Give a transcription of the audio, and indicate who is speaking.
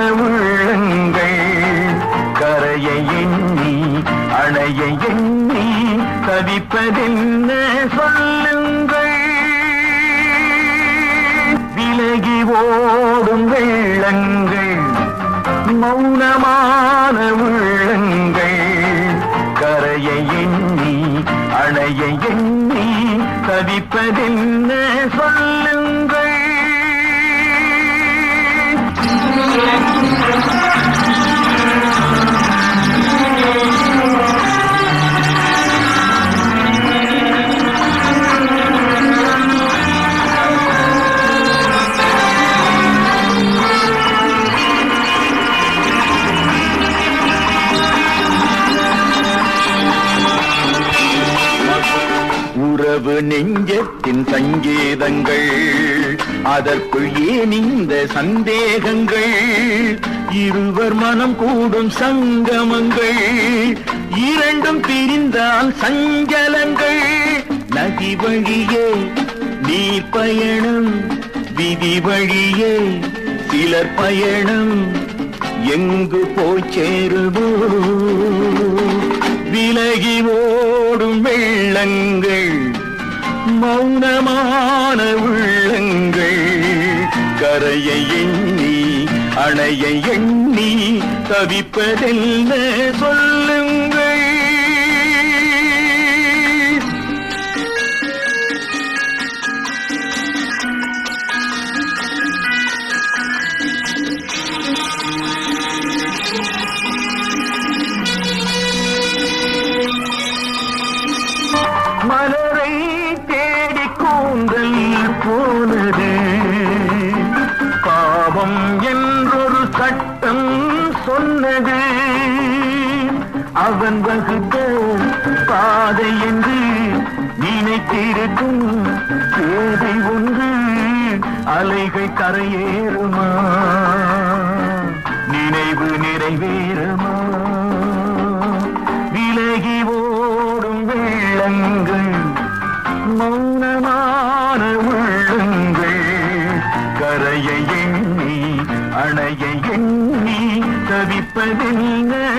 Speaker 1: உள்ளங்கள் கரையை எண்ணி அணைய எண்ணி தவிப்பதென்ன சொல்லுங்கள் விலகி ஓடும் வெள்ளங்கள் மௌனமான உள்ளங்கள் கரையை எண்ணி அணைய எண்ணி தவிப்பதென்ன சொல்லுங்கள் உறவு நெஞ்சத்தின் சங்கேதங்கள் அதற்குள் ஏன் இந்த சந்தேகங்கள் இருவர் மனம் கூடும் சங்கமங்கள் இரண்டும் பிரிந்தால் சஞ்சலங்கள் நதி வழியே நீர் பயணம் விதி வழியே சிலர் பயணம் எங்கு போய் சேருதோ விலகி ஓடும் வெள்ளங்கள் மௌனமான உள்ளங்கள் கரையை எண்ணி அணையை எண்ணி தவிப்பதென்ன சொல்லுங்கள் மலரை தேடி கூந்தல் போனது பாவம் என்றொரு சட்டம் சொன்னது அவன் வகுத்த பாதை என்று நினைத்திருக்கும் தேவை ஒன்று அலைகள் கரையேறுமா நினைவு நிறைவேறுமா விலகி ஓடும் வெள்ளங்கள் மௌனமான உள்ளங்கள் கரையை எண்ணி அணையை எண்ணி தவிப்பதென்ன